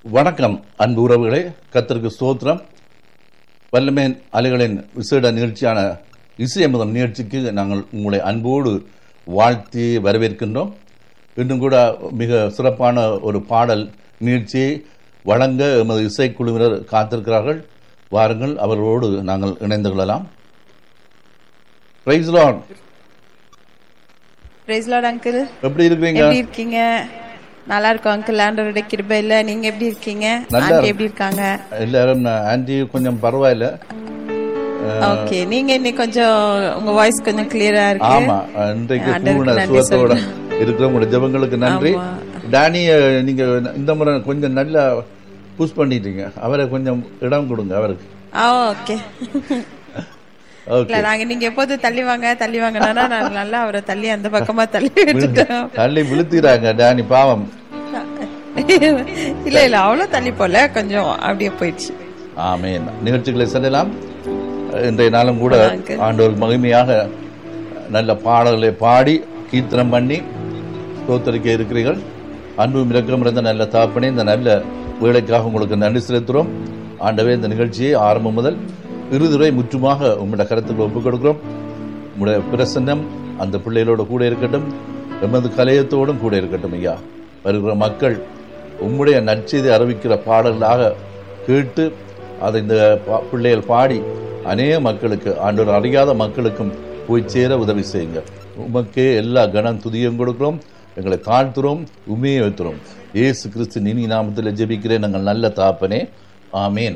வணக்கம் அன்பு உறவுகளே கத்திற்கு ஸ்தோத்திரம் வல்லமேன் அலைகளின் விசேட நிகழ்ச்சியான இசையமுதம் நிகழ்ச்சிக்கு நாங்கள் உங்களை அன்போடு வாழ்த்தி வரவேற்கின்றோம் இன்னும் கூட மிக சிறப்பான ஒரு பாடல் நிகழ்ச்சியை வழங்க எமது இசைக்குழுவினர் காத்திருக்கிறார்கள் வாருங்கள் அவர்களோடு நாங்கள் இணைந்து கொள்ளலாம் praise lord praise lord uncle எப்படி இருக்கிறீங்க எப்படி இருக்கீங்க நல்லா இருக்கும் அங்கிள் ஆண்டவருடைய கிருபையில நீங்க எப்படி இருக்கீங்க நல்லா ஆண்டி இருக்கு. எப்படி இருக்காங்க எல்லாரும் ஆன்டி கொஞ்சம் பரவாயில்ல ஓகே நீங்க இன்னைக்கு கொஞ்சம் உங்க வாய்ஸ் கொஞ்சம் கிளியரா இருக்கு ஆமா இன்றைக்கு ஆண்டவருக்கு பூர்ண நன்றி சுகத்தோட இருக்கிற உங்களோட ஜெபங்களுக்கு நன்றி ஆமா. டேனிய நீங்க இந்த முறை கொஞ்சம் நல்லா புஷ் பண்ணிட்டீங்க அவரை கொஞ்சம் இடம் கொடுங்க அவருக்கு ஆ ஓகே ஓகே இல்ல நாங்க நீங்க எப்போது தள்ளி வாங்க தள்ளி வாங்கன்னா நான் நல்லா அவரை தள்ளி அந்த பக்கமா தள்ளி விட்டுட்டோம் தள்ளி விழுத்திடுறாங்க டேனி பாவம் இல்ல இல்ல அவ்வளவு தள்ளி போல கொஞ்சம் அப்படியே போயிடுச்சு ஆமேன் நிகழ்ச்சிகளை செல்லலாம் இன்றைய நாளும் கூட uncle. ஆண்டவர் மகிமையாக நல்ல பாடல்களை பாடி கீர்த்தனம் பண்ணி ஸ்தோத்தரிக்க இருக்கிறீர்கள் அன்பும் இரக்கம் இருந்த நல்ல தாப்பனே இந்த நல்ல வேலைக்காக உங்களுக்கு நன்றி செலுத்துகிறோம் ஆண்டவே இந்த நிகழ்ச்சியை ஆரம்பம் முதல் இறுதிவரை முற்றுமாக உங்களுடைய கருத்துக்கு ஒப்புக் கொடுக்கிறோம் உங்களுடைய பிரசன்னம் அந்த பிள்ளைகளோட கூட இருக்கட்டும் எமது கலையத்தோடும் கூட இருக்கட்டும் ஐயா வருகிற மக்கள் உம்முடைய நற்செய்தி அறிவிக்கிற பாடலாக கேட்டு அதை இந்த பா- பிள்ளைகள் பாடி அநேக மக்களுக்கு ஆண்டவர் அறியாத மக்களுக்கும் போய் சேர உதவி செய்யுங்க உமக்கே எல்லா கனம் துதியும் கொடுக்கிறோம் எங்களை தாழ்த்துறோம் உமையை வைத்துறோம் இயேசு கிறிஸ்து இனி நாமத்தில் ஜெபிக்கிறேன் நாங்கள் நல்ல தாப்பனே ஆமேன்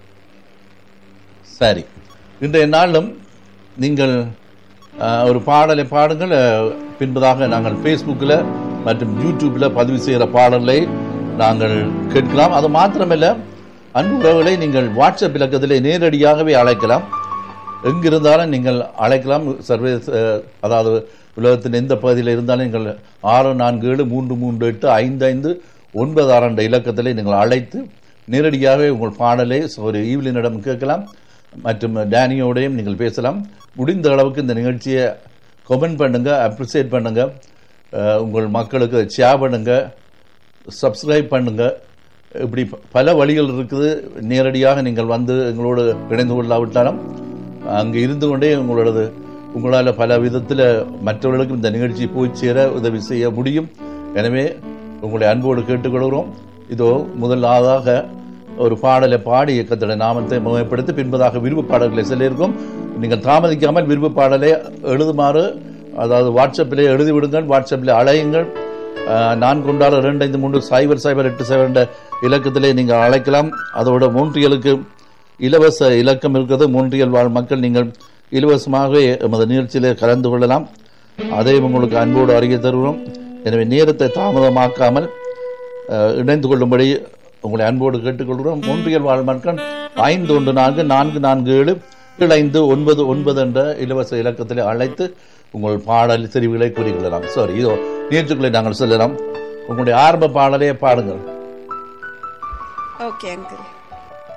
சரி இன்றைய நாளிலும் நீங்கள் அஹ், ஒரு பாடலை பாடுங்கள் அஹ், பின்பதாக நாங்கள் ஃபேஸ்புக்கில் மற்றும் யூடியூப்பில் பதிவு செய்கிற பாடலை நாங்கள் கேட்கலாம் அது மாத்திரமல்ல அன்பு உறவுகளை நீங்கள் வாட்ஸ்அப் இலக்கத்திலே நேரடியாகவே அழைக்கலாம் எங்கிருந்தாலும் நீங்கள் அழைக்கலாம் சர்வதேச அஹ், அதாவது உலகத்தின் எந்த பகுதியில் இருந்தாலும் நீங்கள் ஆறு நான்கு ஏழு மூன்று மூன்று எட்டு ஐந்து ஐந்து ஒன்பது ஆறு என்ற இலக்கத்திலே நீங்கள் அழைத்து நேரடியாகவே உங்கள் பாடலை ஒரு ஈவிலினிடம் கேட்கலாம் மற்றும் டேனியோடையும் நீங்கள் பேசலாம் முடிந்த அளவுக்கு இந்த நிகழ்ச்சியை கமெண்ட் பண்ணுங்க அப்ரிசியேட் பண்ணுங்க அஹ், உங்கள் மக்களுக்கு ஷேர் பண்ணுங்க சப்ஸ்கிரைப் பண்ணுங்க இப்படி ப- பல வழிகள் இருக்குது நேரடியாக நீங்கள் வந்து எங்களோடு இணைந்து கொள்ளாவிட்டாலும் அங்கே இருந்து கொண்டே உங்களோடது உங்களால் பல விதத்தில் மற்றவர்களுக்கும் இந்த நிகழ்ச்சி போய் சேர உதவி செய்ய முடியும் எனவே உங்களை அன்போடு கேட்டுக்கொள்கிறோம் இதோ முதலாவதாக ஒரு பாடலை பாடி இயக்கத்தோட நாமத்தை முகப்படுத்தி பின்பதாக விருப்பு பாடல்களை சொல்லியிருக்கோம் நீங்கள் தாமதிக்காமல் விருப்பு பாடலை எழுதுமாறு அதாவது வாட்ஸ்அப்பிலே எழுதி விடுங்கள் வாட்ஸ்அப்பில் அழையுங்கள் அஹ், நான் கொண்டாட ரெண்டு ஐந்து மூன்று சைபர் சைபர் எட்டு சைபர் என்ற இலக்கத்திலே நீங்கள் அழைக்கலாம் அதோட மூன்றியலுக்கு இலவச இலக்கம் இருக்கிறது மூன்றியல் வாழ் மக்கள் நீங்கள் இலவசமாகவே எமது நிகழ்ச்சியிலே கலந்து கொள்ளலாம் அதை உங்களுக்கு அன்போடு அறிய தருகிறோம் எனவே நேரத்தை தாமதமாக்காமல் அஹ், இணைந்து கொள்ளும்படி உங்களை அன்போடு கேட்டுக்கொள்கிறோம் மூன்றியல் வாழ் மக்கள் ஐந்து ஒன்று நான்கு நான்கு நான்கு ஏழு ஏழு ஐந்து ஒன்பது ஒன்பது என்ற இலவச இலக்கத்திலே அழைத்து உங்கள் பாடல் தெரிவுகளை கூறிக்கொள்ளலாம் சாரி இதோ நிகழ்ச்சிகளை நாங்கள் சொல்லலாம் உங்களுடைய ஆரம்ப பாடலே பாடுங்கள் ஓகே அங்கிள்